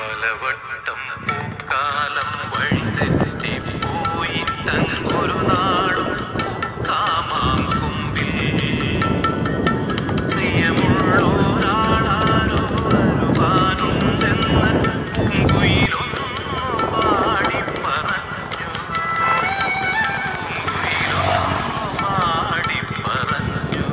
പലവട്ടം പൂക്കാലം വഴിതെറ്റിപ്പോയിട്ടൊരു നാളും പൂക്കാമാങ്കൊമ്പിൽ പ്രിയമുള്ളൊരാളാരോ വരുവാനുണ്ടെന്ന് പൂങ്കുയിലൊന്നു പാടിപ്പറഞ്ഞു പൂങ്കുയിലൊന്നു പാടിപ്പറഞ്ഞു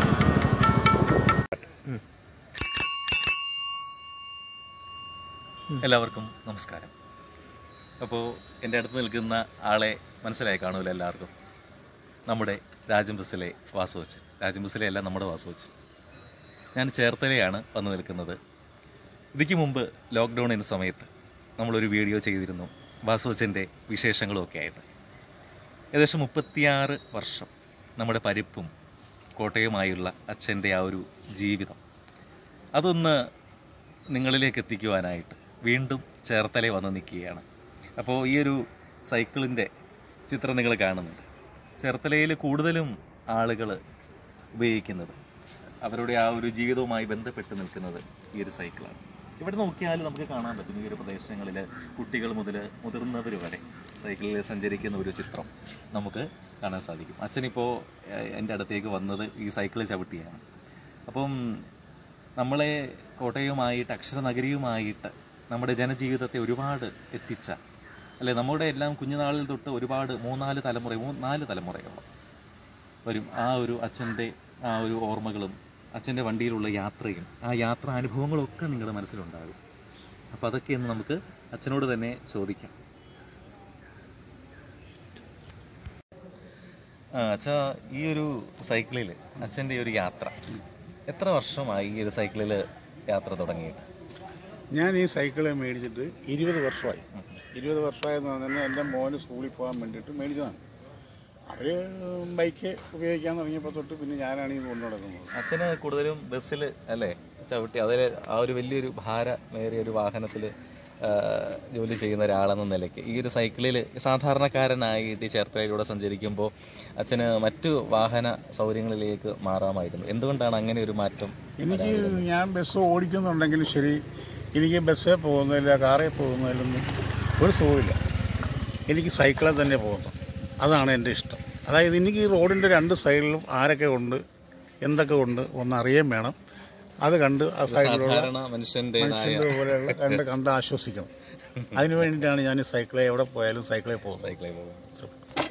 എല്ലാവർക്കും നമസ്കാരം അപ്പോൾ എൻ്റെ അടുത്ത് നിൽക്കുന്ന ആളെ മനസ്സിലായി കാണൂല എല്ലാവർക്കും നമ്മുടെ രാജം ബസ്സിലെ വാസുവച്ചൻ രാജം ബസ്സിലെ അല്ല നമ്മുടെ വാസുവച്ചൻ ഞാൻ ചേർത്തലയാണ് വന്നു നിൽക്കുന്നത് ഇതിക്ക് മുമ്പ് ലോക്ക്ഡൗണിന് സമയത്ത് നമ്മളൊരു വീഡിയോ ചെയ്തിരുന്നു വാസുവച്ചൻ്റെ വിശേഷങ്ങളും ഒക്കെ ആയിട്ട് ഏകദേശം മുപ്പത്തിയാറ് വർഷം നമ്മുടെ പരിപ്പും കോട്ടയുമായുള്ള അച്ഛൻ്റെ ആ ഒരു ജീവിതം അതൊന്ന് നിങ്ങളിലേക്ക് എത്തിക്കുവാനായിട്ട് വീണ്ടും ചേർത്തല വന്ന് നിൽക്കുകയാണ് അപ്പോൾ ഈ ഒരു സൈക്കിളിൻ്റെ ചിത്രം നിങ്ങൾ കാണുന്നുണ്ട് ചേർത്തലയിൽ കൂടുതലും ആളുകൾ ഉപയോഗിക്കുന്നത് അവരുടെ ആ ഒരു ജീവിതവുമായി ബന്ധപ്പെട്ട് നിൽക്കുന്നത് ഈ ഒരു സൈക്കിളാണ് ഇവിടെ നോക്കിയാൽ നമുക്ക് കാണാൻ പറ്റും ഈ ഒരു പ്രദേശങ്ങളിൽ കുട്ടികൾ മുതൽ മുതിർന്നവർ വരെ സൈക്കിളിൽ സഞ്ചരിക്കുന്ന ഒരു ചിത്രം നമുക്ക് കാണാൻ സാധിക്കും അച്ഛനിപ്പോൾ ഏഹ്, എൻ്റെ അടുത്തേക്ക് വന്നത് ഈ സൈക്കിൾ ചവിട്ടിയാണ് അപ്പം നമ്മളെ കോട്ടയവുമായിട്ട് അക്ഷരനഗരിയുമായിട്ട് നമ്മുടെ ജനജീവിതത്തെ ഒരുപാട് എത്തിച്ച അല്ലെ നമ്മുടെ എല്ലാം കുഞ്ഞുനാളിൽ തൊട്ട് ഒരുപാട് മൂന്നാല് തലമുറ മൂന്ന് നാല് തലമുറയോളം വരും ആ ഒരു അച്ഛൻ്റെ ആ ഒരു ഓർമ്മകളും അച്ഛൻ്റെ വണ്ടിയിലുള്ള യാത്രയും ആ യാത്രാ അനുഭവങ്ങളൊക്കെ നിങ്ങളുടെ മനസ്സിലുണ്ടാകും അപ്പോൾ അതൊക്കെ ഒന്ന് നമുക്ക് അച്ഛനോട് തന്നെ ചോദിക്കാം ആ അച്ഛാ ഈ ഒരു സൈക്കിളിൽ അച്ഛൻ്റെ ഒരു യാത്ര എത്ര വർഷമായി ഈ ഒരു സൈക്കിളിൽ യാത്ര തുടങ്ങിയിട്ട് ഞാൻ ഈ സൈക്കിള് മേടിച്ചിട്ട് ഇരുപത് വർഷമായി ഇരുപത് വർഷമായെന്ന് പറഞ്ഞാൽ എൻ്റെ മോന് സ്കൂളിൽ പോകാൻ വേണ്ടിയിട്ട് മേടിച്ചതാണ് അവർ ബൈക്ക് ഉപയോഗിക്കാൻ തുടങ്ങിയപ്പോൾ തൊട്ട് പിന്നെ ഞാനാണ് ഇത് കൊണ്ടു നടക്കുന്നത് അച്ഛന് കൂടുതലും ബസ്സിൽ അല്ലേ ചവിട്ടി അതിൽ ആ ഒരു വലിയൊരു ഭാരമേറിയ ഒരു വാഹനത്തിൽ ജോലി ചെയ്യുന്ന ഒരാളെന്ന നിലയ്ക്ക് ഈ ഒരു സൈക്കിളിൽ സാധാരണക്കാരനായിട്ട് ഈ ചേർത്തലയിലൂടെ സഞ്ചരിക്കുമ്പോൾ അച്ഛന് മറ്റു വാഹന സൗകര്യങ്ങളിലേക്ക് മാറാമായിരുന്നു എന്തുകൊണ്ടാണ് അങ്ങനെ ഒരു മാറ്റം എനിക്ക് ഞാൻ ബസ് ഓടിക്കുന്നുണ്ടെങ്കിലും ശരി എനിക്ക് ബസ്സിൽ പോകുന്നതില്ല കാറിൽ പോകുന്നതിലൊന്നും ഒരു സുഖമില്ല എനിക്ക് സൈക്കിളിൽ തന്നെ പോകുന്നു അതാണ് എൻ്റെ ഇഷ്ടം അതായത് എനിക്ക് ഈ റോഡിൻ്റെ രണ്ട് സൈഡിലും ആരൊക്കെ ഉണ്ട് എന്തൊക്കെ ഉണ്ട് ഒന്ന് അറിയാൻ വേണം അത് കണ്ട് ആ സൈഡിലുള്ള സാധാരണ മനുഷ്യൻ്റെതായ മനുഷ്യന്റെ പോലെയുള്ള കണ്ട് കണ്ട് ആശ്വസിക്കണം അതിനു വേണ്ടിയിട്ടാണ് ഞാൻ ഈ സൈക്കിളിൽ എവിടെ പോയാലും സൈക്കിളിൽ പോകുന്നത് സൈക്കിളിൽ പോകുന്നത്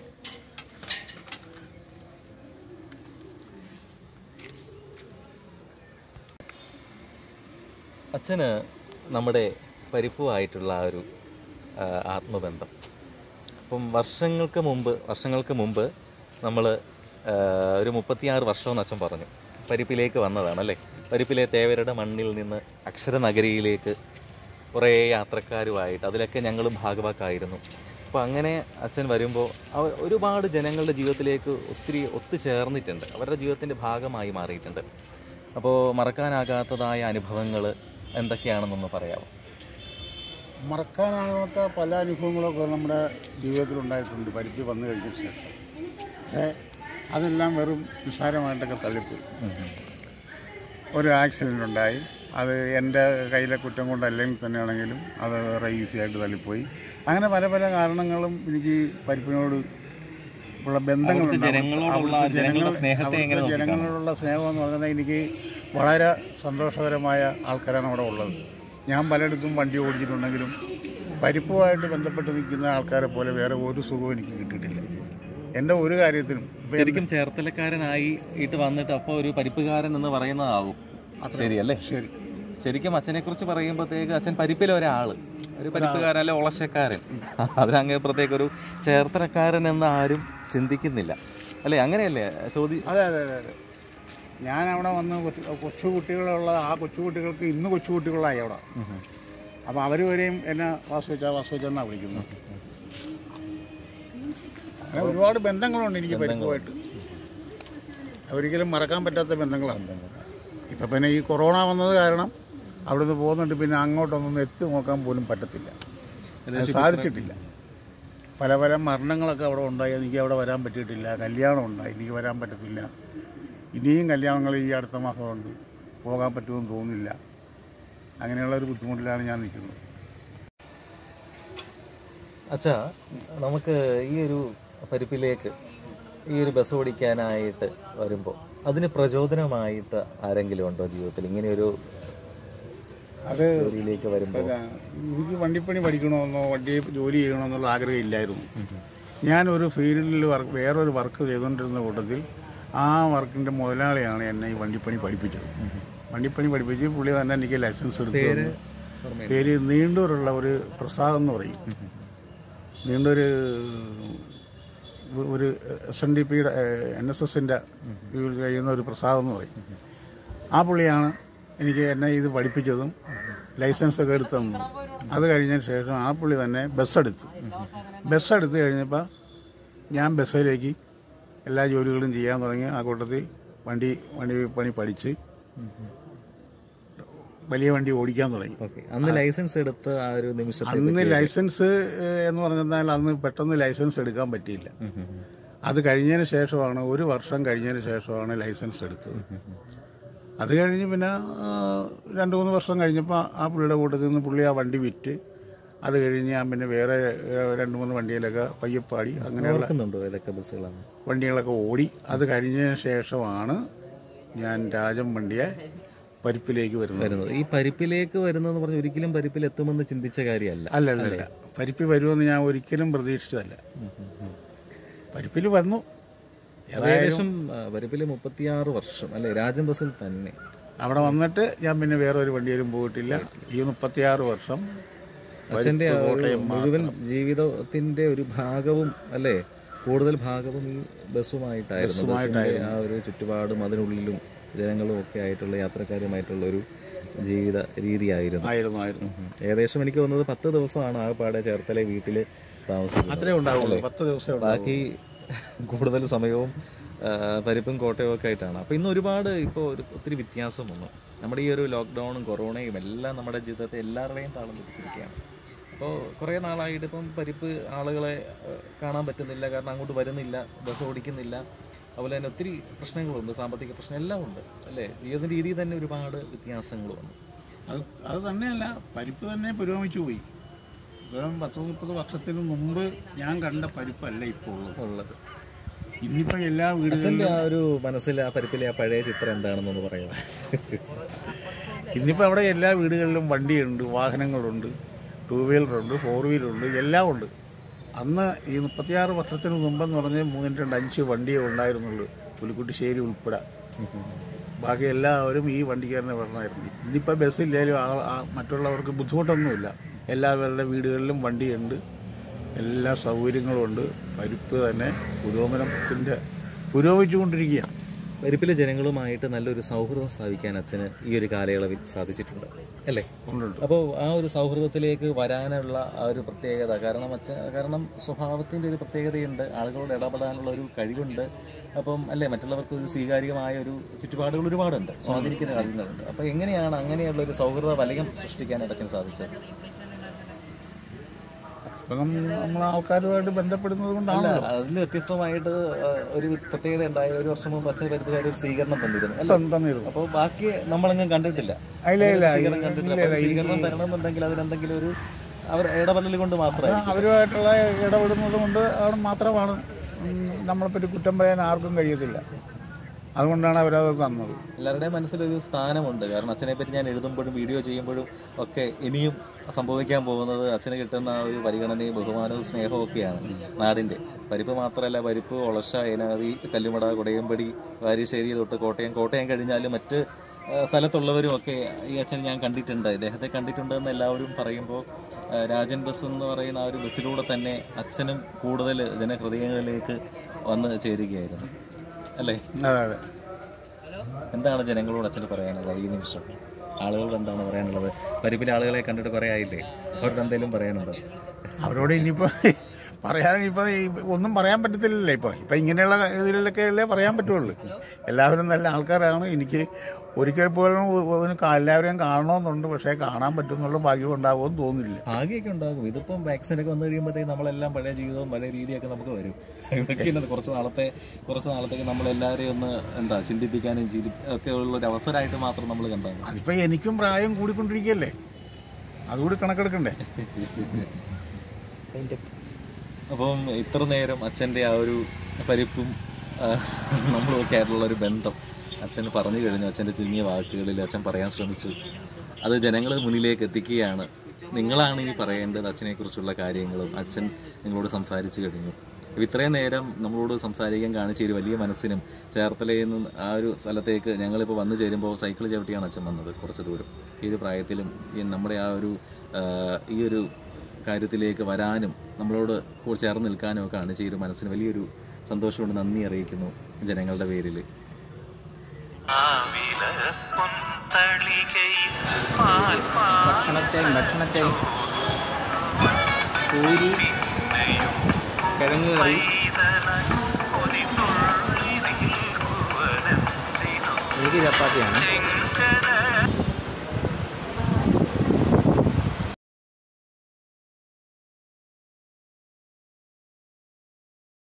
അച്ഛന് നമ്മുടെ പരിപ്പുമായിട്ടുള്ള ആ ഒരു ആ, ആത്മബന്ധം അപ്പം വർഷങ്ങൾക്ക് മുമ്പ് വർഷങ്ങൾക്ക് മുമ്പ് നമ്മൾ ഒരു മുപ്പത്തിയാറ് വർഷമെന്ന് അച്ഛൻ പറഞ്ഞു പരിപ്പിലേക്ക് വന്നതാണ് അല്ലേ പരിപ്പിലെ തേവരുടെ മണ്ണിൽ നിന്ന് അക്ഷരനഗരിയിലേക്ക് കുറേ യാത്രക്കാരുമായിട്ട് അതിലൊക്കെ ഞങ്ങളും ഭാഗവാക്കായിരുന്നു അപ്പോൾ അങ്ങനെ അച്ഛൻ വരുമ്പോൾ അവ ഒരുപാട് ജനങ്ങളുടെ ജീവിതത്തിലേക്ക് ഒത്തിരി ഒത്തുചേർന്നിട്ടുണ്ട് അവരുടെ ജീവിതത്തിൻ്റെ ഭാഗമായി മാറിയിട്ടുണ്ട് അപ്പോൾ മറക്കാനാകാത്തതായ അനുഭവങ്ങൾ എന്തൊക്കെയാണെന്നൊന്ന് പറയാമോ മറക്കാനാകാത്ത പല അനുഭവങ്ങളൊക്കെ നമ്മുടെ ജീവിതത്തിൽ ഉണ്ടായിട്ടുണ്ട് പരിധി വന്നു കഴിഞ്ഞ ശേഷം പക്ഷേ അതെല്ലാം വെറും നിസ്സാരമായിട്ടൊക്കെ തള്ളിപ്പോയി ഒരു ആക്സിഡൻ്റ് ഉണ്ടായി അത് എൻ്റെ കയ്യിലെ കുറ്റം കൊണ്ടല്ലെങ്കിൽ തന്നെയാണെങ്കിലും അത് വേറെ ഈസി ആയിട്ട് തള്ളിപ്പോയി അങ്ങനെ പല പല കാരണങ്ങളും എനിക്ക് പരിപ്പിനോട് ഉള്ള ബന്ധങ്ങളുണ്ട് അവിടുത്തെ ജനങ്ങളോടുള്ള അവിടുത്തെ ജനങ്ങളുടെ ജനങ്ങൾ- സ്നേഹത്തെ എങ്ങനെ അവിടുത്തെ ജനങ്ങളോടുള്ള സ്നേഹം എന്ന് പറയുന്നത് എനിക്ക് വളരെ സന്തോഷകരമായ ആൾക്കാരാണ് അവിടെ ഉള്ളത് ഞാൻ പലയിടത്തും വണ്ടി ഓടിച്ചിട്ടുണ്ടെങ്കിലും പരിപ്പുമായിട്ട് ബന്ധപ്പെട്ട് നിൽക്കുന്ന ആൾക്കാരെ പോലെ വേറെ ഒരു സുഖവും എനിക്ക് കിട്ടിയിട്ടില്ല എൻ്റെ ഒരു കാര്യത്തിനും ഇപ്പം ശരിക്കും ചേർത്തലക്കാരനായി ഇട്ട് വന്നിട്ട് അപ്പോൾ ഒരു പരിപ്പുകാരൻ എന്ന് പറയുന്നതാവും ശരിയല്ലേ ശരി ശരിക്കും അച്ഛനെ കുറിച്ച് പറയുമ്പോഴത്തേക്ക് അച്ഛൻ പരിപ്പിലെ ഒരാള് ഒരു പരിപ്പുകാരൻ അല്ലെ ഒളശക്കാരൻ അതിനങ്ങേപ്പുറത്തേക്ക് ഒരു ചേർത്തലക്കാരൻ എന്ന് ആരും ചിന്തിക്കുന്നില്ല അല്ലേ അങ്ങനെയല്ലേ ചോദ്യം അതെ അതെ അതെ അതെ ഞാൻ അവിടെ വന്ന് കൊച്ചു കൊച്ചു കുട്ടികളുള്ള ആ കൊച്ചു കുട്ടികൾക്ക് ഇന്ന് കൊച്ചു കുട്ടികളായി അവിടെ അപ്പോൾ അവർ വരെയും എന്നെ വാസുവച്ച വാസുവച്ചെന്നാണ് വിളിക്കുന്നത് അങ്ങനെ ഒരുപാട് ബന്ധങ്ങളുണ്ട് എനിക്ക് പരിപ്പുമായിട്ട് ഒരിക്കലും മറക്കാൻ പറ്റാത്ത ബന്ധങ്ങളാണ് ഇപ്പം പിന്നെ ഈ കൊറോണ വന്നത് കാരണം അവിടുന്ന് പോകുന്നുണ്ട് പിന്നെ അങ്ങോട്ടൊന്നും എത്തി നോക്കാൻ പോലും പറ്റത്തില്ല അത് സാധിച്ചിട്ടില്ല പല പല മരണങ്ങളൊക്കെ അവിടെ ഉണ്ടായി എനിക്ക് അവിടെ വരാൻ പറ്റിയിട്ടില്ല കല്യാണം ഉണ്ടായി എനിക്ക് വരാൻ പറ്റത്തില്ല ഇനിയും കല്യാണങ്ങൾ ഈ അടുത്ത മാസമുണ്ട് പോകാൻ പറ്റുമെന്ന് തോന്നുന്നില്ല അങ്ങനെയുള്ള ഒരു ബുദ്ധിമുട്ടിലാണ് ഞാൻ നിൽക്കുന്നത് അച്ഛാ നമുക്ക് ഈ ഒരു പരിപ്പിലേക്ക് ഈ ഒരു ബസ് ഓടിക്കാനായിട്ട് വരുമ്പോൾ അതിന് പ്രചോദനമായിട്ട് ആരെങ്കിലും ഉണ്ടോ ജീവിതത്തിൽ ഇങ്ങനെ ഒരു അത് ജോലിയിലേക്ക് വരുമ്പോൾ ഇല്ല, എനിക്ക് വണ്ടിപ്പണി പഠിക്കണമെന്നോ വണ്ടി ജോലി ചെയ്യണമെന്നുള്ള ആഗ്രഹം ഇല്ലായിരുന്നു ഞാനൊരു ഫീൽഡിൽ വർക്ക് വേറൊരു വർക്ക് ചെയ്തുകൊണ്ടിരുന്ന കൂട്ടത്തിൽ ആ വർക്കിൻ്റെ മുതലാളിയാണ് എന്നെ ഈ വണ്ടിപ്പണി പഠിപ്പിച്ചത് വണ്ടിപ്പണി പഠിപ്പിച്ച് പുള്ളി തന്നെ എനിക്ക് ലൈസൻസ് എടുത്തു തന്നു. പേര് നീണ്ടൂരുള്ള ഒരു പ്രസാദ് എന്ന് പറയും നീണ്ടൂര് ഒരു എസ് എൻ ഡി പിയുടെ എൻ എസ് എസിൻ്റെ ചെയ്യുന്ന ഒരു പ്രസാദം എന്ന് പറയും ആ പുള്ളിയാണ് എനിക്ക് എന്നെ ഇത് പഠിപ്പിച്ചതും ലൈസൻസ് ഒക്കെ എടുത്തു തന്നു അത് കഴിഞ്ഞതിന് ശേഷം ആ പുള്ളി തന്നെ ബസ് എടുത്തു ബസ് എടുത്ത് കഴിഞ്ഞപ്പോൾ ഞാൻ ബസ്സിലേക്ക് എല്ലാ ജോലികളും ചെയ്യാൻ തുടങ്ങി ആ കൂട്ടത്തിൽ വണ്ടി വണ്ടി പണി പഠിച്ച് വലിയ വണ്ടി ഓടിക്കാൻ തുടങ്ങി ഓക്കെ അന്ന് ലൈസൻസ് എടുത്ത് ആ ഒരു നിമിഷത്തെ അന്ന് ലൈസൻസ് ഏഹ്, എന്ന് പറഞ്ഞാൽ അന്ന് പെട്ടെന്ന് ലൈസൻസ് എടുക്കാൻ പറ്റിയില്ല അത് കഴിഞ്ഞതിന് ശേഷമാണ് ഒരു വർഷം കഴിഞ്ഞതിന് ശേഷമാണ് ലൈസൻസ് എടുത്തത് അത് കഴിഞ്ഞ് പിന്നെ ആ, രണ്ട് മൂന്ന് വർഷം കഴിഞ്ഞപ്പോൾ ആ പുള്ളിയുടെ കൂട്ടത്തിൽ നിന്ന് പുള്ളി ആ വണ്ടി വിറ്റ് അത് കഴിഞ്ഞ് ഞാൻ പിന്നെ വേറെ ഏഹ്, രണ്ട് മൂന്ന് വണ്ടിയിലൊക്കെ പയ്യപ്പാടി അങ്ങനെയുള്ള ഓർക്കുന്നുണ്ടോ ഏതൊക്കെ ബസ്സുകളാണ് വണ്ടികളൊക്കെ ഓടി അത് കഴിഞ്ഞതിന് ശേഷമാണ് ഞാൻ രാജം വണ്ടിയെ പരിപ്പിലേക്ക് വരുന്നത് വരുന്നത് ഈ പരിപ്പിലേക്ക് വരുന്നതെന്ന് പറഞ്ഞാൽ ഒരിക്കലും പരിപ്പിൽ എത്തുമെന്ന് ചിന്തിച്ച കാര്യമല്ല അല്ല അല്ല അല്ല പരിപ്പ് വരുമെന്ന് ഞാൻ ഒരിക്കലും പ്രതീക്ഷിച്ചതല്ല പരിപ്പിൽ വന്നു ഏകദേശം ആ, പരിപ്പില് മുപ്പത്തിയാറ് വർഷം അല്ലെ രാജൻ ബസ്സിൽ തന്നെ അവിടെ വന്നിട്ട് ഞാൻ പിന്നെ വേറെ ഒരു വണ്ടിയിലും പോയിട്ടില്ല ഈ മുപ്പത്തിയാറ് വർഷം അച്ഛന്റെ ആ ഒരു കോട്ടയം മുഴുവൻ ജീവിതത്തിന്റെ ഒരു ഭാഗവും അല്ലേ കൂടുതൽ ഭാഗവും ഈ ബസ്സുമായിട്ടായിരുന്നു ബസ്സിന്റെ ആ ഒരു ചുറ്റുപാടും അതിനുള്ളിലും ജനങ്ങളും ഒക്കെ ആയിട്ടുള്ള യാത്രക്കാരുമായിട്ടുള്ള ഒരു ജീവിത രീതിയായിരുന്നു ആയിരുന്നു ആയിരുന്നു ഉം. ഏകദേശം എനിക്ക് തോന്നുന്നത് പത്ത് ദിവസമാണ് ആ പാടെ ചേർത്തലെ വീട്ടില് താമസിക്കുന്നത് അത്രേ ഉണ്ടാവുള്ളൂ പത്ത് ദിവസമേ ഉണ്ടാവൂ ബാക്കി കൂടുതൽ സമയവും ആ, പരിപ്പും കോട്ടയും ഒക്കെ ആയിട്ടാണ് അപ്പോൾ ഇന്ന് ഒരുപാട് ഇപ്പോൾ ഒരു ഒത്തിരി വ്യത്യാസം വന്നു നമ്മുടെ ഈ ഒരു ലോക്ക്ഡൗണും കൊറോണയും എല്ലാം നമ്മുടെ ജീവിതത്തെ എല്ലാവരുടെയും താളം തെറ്റിച്ചിരിക്കുകയാണ് അപ്പോൾ കുറേ നാളായിട്ട് ഇപ്പം പരിപ്പ് ആളുകളെ ആ, കാണാൻ പറ്റുന്നില്ല കാരണം അങ്ങോട്ട് വരുന്നില്ല ബസ് ഓടിക്കുന്നില്ല അതുപോലെ തന്നെ ഒത്തിരി പ്രശ്നങ്ങളുണ്ട് സാമ്പത്തിക പ്രശ്നം എല്ലാം ഉണ്ട് അല്ലേ ജീവിത രീതിയിൽ തന്നെ ഒരുപാട് വ്യത്യാസങ്ങൾ വന്നു അത് അത് തന്നെയല്ല പരിപ്പ് തന്നെ പുരോഗമിച്ചു പോയി ഇപ്പം പത്ത് മുപ്പത് വർഷത്തിന് മുമ്പ് ഞാൻ കണ്ട പരിപ്പല്ല ഇപ്പോൾ ഉള്ളത് ഉള്ളത് ഇന്നിപ്പം എല്ലാ വീടുകളിലും അച്ഛൻ്റെ ആ ഒരു മനസ്സിൽ ആ പരിപ്പിലെ ആ പഴയ ചിത്രം എന്താണെന്നൊന്ന് പറയാം ഇന്നിപ്പോൾ അവിടെ എല്ലാ വീടുകളിലും വണ്ടിയുണ്ട് വാഹനങ്ങളുണ്ട് ടൂ വീലറുണ്ട് ഫോർ വീലറുണ്ട് എല്ലാം ഉണ്ട് അന്ന് ഈ മുപ്പത്തിയാറ് വർഷത്തിന് മുമ്പെന്ന് പറഞ്ഞ് മൂന്ന് രണ്ട് അഞ്ച് വണ്ടിയേ ഉണ്ടായിരുന്നുള്ളൂ പുലിക്കുട്ടിശ്ശേരി ഉൾപ്പെടെ ബാക്കി എല്ലാവരും ഈ വണ്ടിക്ക് തന്നെ വരണമായിരുന്നു ഇന്നിപ്പോൾ ബസ്സില്ലാലും ആ- ആ മറ്റുള്ളവർക്ക് ബുദ്ധിമുട്ടൊന്നുമില്ല എല്ലാവരുടെ വീടുകളിലും വണ്ടിയുണ്ട് എല്ലാ സൗകര്യങ്ങളും ഉണ്ട് പരിപ്പ് തന്നെ പുരോഗമനത്തിൻ്റെ പുരോഗമിച്ചുകൊണ്ടിരിക്കുകയാണ് പരിപ്പിലെ ജനങ്ങളുമായിട്ട് നല്ലൊരു സൗഹൃദം സ്ഥാപിക്കാൻ അച്ഛന് ഈ ഒരു കാലയളവിൽ സാധിച്ചിട്ടുണ്ട് അല്ലേ ഉണ്ടുണ്ട് അപ്പോൾ ആ ഒരു സൗഹൃദത്തിലേക്ക് വരാനുള്ള ആ ഒരു പ്രത്യേകത കാരണം അച്ഛൻ കാരണം സ്വഭാവത്തിൻ്റെ ഒരു പ്രത്യേകതയുണ്ട് ആളുകളോട് ഇടപെടാനുള്ള ഒരു കഴിവുണ്ട് അപ്പം അല്ലേ മറ്റുള്ളവർക്ക് ഒരു സ്വീകാര്യമായ ഒരു ചുറ്റുപാടുകൾ ഒരുപാടുണ്ട് സ്വാധീനിക്കുന്ന കാര്യങ്ങളുണ്ട് അപ്പോൾ എങ്ങനെയാണ് അങ്ങനെയുള്ള ഒരു സൗഹൃദ വലയം സൃഷ്ടിക്കാനായിട്ട് അച്ഛന് സാധിച്ചത് ഇപ്പം നമ്മൾ ആൾക്കാരുമായിട്ട് ബന്ധപ്പെടുന്നത് അല്ല കൊണ്ടാണല്ലോ അതിന് വ്യത്യസ്തമായിട്ട് ആ, ഒരു പ്രത്യേകത ഉണ്ടായ ഒരു വർഷം മുമ്പ് അച്ഛൻ പരിപ്പുകാർ ഒരു സ്വീകരണം തന്നിരുന്നു അല്ലേ തന്നു- തന്നിരുന്നു അപ്പോൾ ബാക്കി നമ്മളങ്ങ് കണ്ടിട്ടില്ല ഇല്ല, ഇല്ല, ഒരു സ്വീകരണം കണ്ടിട്ടില്ല ഇല്ല, അപ്പോൾ ഇല്ല, സ്വീകരണം തരണമെന്നുണ്ടെങ്കിൽ അതിനെന്തെങ്കിലും ഒരു അവർ ഇടപെടൽ കൊണ്ട് മാത്രമായിരിക്കും അവരുമായിട്ടുള്ള ഇടപെടുന്നത് കൊണ്ട് ആണ് മാത്രമാണ് ഉം, നമ്മളെപ്പറ്റി കുറ്റം പറയാൻ ആർക്കും കഴിയത്തില്ല അതുകൊണ്ടാണ് അവരത് തന്നത് എല്ലാവരുടെയും മനസ്സിലൊരു സ്ഥാനമുണ്ട് കാരണം അച്ഛനെ പറ്റി ഞാൻ എഴുതുമ്പോഴും വീഡിയോ ചെയ്യുമ്പോഴും ഒക്കെ ഇനിയും സംഭവിക്കാൻ പോകുന്നത് അച്ഛന് കിട്ടുന്ന ആ ഒരു പരിഗണനയും ബഹുമാനവും സ്നേഹവും ഒക്കെയാണ് നാടിൻ്റെ പരിപ്പ് മാത്രമല്ല പരിപ്പ് ഒളശ ഏനാതി കല്ലുമട കൊടയമ്പടി വാരിശ്ശേരി തൊട്ട് കോട്ടയം കോട്ടയം കഴിഞ്ഞാലും മറ്റ് ആ, സ്ഥലത്തുള്ളവരും ഒക്കെ ഈ അച്ഛനെ ഞാൻ കണ്ടിട്ടുണ്ട് ഇദ്ദേഹത്തെ കണ്ടിട്ടുണ്ടെന്ന് എല്ലാവരും പറയുമ്പോൾ ആ, രാജൻ ബസ് എന്ന് പറയുന്ന ആ ഒരു ബസ്സിലൂടെ തന്നെ അച്ഛനും കൂടുതൽ ജനഹൃദയങ്ങളിലേക്ക് വന്ന് ചേരുകയായിരുന്നു അല്ലേ അതെ അതെ എന്താണ് ജനങ്ങളോട് അച്ഛന് പറയാനുള്ളത് ഈ നിമിഷം ആളുകളോട് എന്താണ് പറയാനുള്ളത് പരിപ്പിലെ ആളുകളെ കണ്ടിട്ട് കുറേ ആയില്ലേ അവരോട് എന്തെങ്കിലും പറയാനുണ്ടോ അവരോട് ഇനിയിപ്പോൾ പറയാൻ ഇപ്പോൾ ഒന്നും പറയാൻ പറ്റത്തില്ലല്ലോ ഇപ്പോൾ ഇപ്പം ഇങ്ങനെയുള്ള ഇതിലൊക്കെ അല്ലേ പറയാൻ പറ്റുള്ളൂ എല്ലാവരും നല്ല ആൾക്കാരാണ് എനിക്ക് ഒരിക്കൽ പോലും ഒരു കാ- എല്ലാവരെയും കാണണമെന്നുണ്ട് പക്ഷേ കാണാൻ പറ്റുന്നുള്ള ഭാഗ്യം ഉണ്ടാവുമെന്ന് തോന്നുന്നില്ല ഭാഗ്യമൊക്കെ ഉണ്ടാകും ഇതിപ്പം വാക്സിനൊക്കെ വന്നു കഴിയുമ്പോഴത്തേക്ക് നമ്മളെല്ലാം പഴയ ജീവിതവും പഴയ രീതിയൊക്കെ നമുക്ക് വരും ഇതൊക്കെയാണ് കുറച്ച് നാളത്തെ കുറച്ച് നാളത്തേക്ക് നമ്മളെല്ലാവരെയും ഒന്ന് എന്താ ചിന്തിപ്പിക്കാനും ചിരി ഒക്കെ ഉള്ള ഒരു അവസരമായിട്ട് മാത്രം നമ്മൾ കണ്ടാൽ മതി. അതിപ്പോൾ എനിക്കും പ്രായം കൂടിക്കൊണ്ടിരിക്കുകയല്ലേ അതുകൂടി കണക്കെടുക്കണ്ടേ അതിന്റെ അപ്പം ഇത്ര നേരം അച്ഛൻ്റെ ആ ഒരു പരിപ്പും നമ്മളൊക്കെ ആയിട്ടുള്ള ഒരു ബന്ധം അച്ഛൻ പറഞ്ഞു കഴിഞ്ഞു അച്ഛൻ്റെ ചുരുങ്ങിയ വാക്കുകളിൽ അച്ഛൻ പറയാൻ ശ്രമിച്ചു അത് ജനങ്ങൾ മുന്നിലേക്ക് എത്തിക്കുകയാണ് നിങ്ങളാണ് ഇനി പറയേണ്ടത് അച്ഛനെക്കുറിച്ചുള്ള കാര്യങ്ങളും അച്ഛൻ നിങ്ങളോട് സംസാരിച്ചു കഴിഞ്ഞു അപ്പോൾ ഇത്രയും നേരം നമ്മളോട് സംസാരിക്കാൻ കാണിച്ച ഒരു വലിയ മനസ്സിനും ചേർത്തലയിൽ നിന്ന് ആ ഒരു സ്ഥലത്തേക്ക് ഞങ്ങളിപ്പോൾ വന്നു ചേരുമ്പോൾ സൈക്കിൾ ചവിട്ടിയാണ് അച്ഛൻ വന്നത് കുറച്ച് ദൂരം ഈ ഒരു പ്രായത്തിലും ഈ നമ്മുടെ ആ ഒരു ആ, ഈ ഒരു കാര്യത്തിലേക്ക് വരാനും നമ്മളോട് കൂടെ ചേർന്ന് നിൽക്കാനും ഒക്കെ കാണിച്ച ഈ ഒരു മനസ്സിന് വലിയൊരു സന്തോഷമുണ്ട് നന്ദി അറിയിക്കുന്നു ജനങ്ങളുടെ പേരിൽ ആവില പൊന്തളികയിൽ പാൽ ഭക്ഷണത്തെയും ഭക്ഷണത്തെയും പൂരി പാലിനെയും കിഴങ്ങ് കറി കൊതിത്തുള്ളി നിൽക്കുവനെന്തിനോ എനിക്ക് ചപ്പാത്തിയാണ് ചെങ്ങ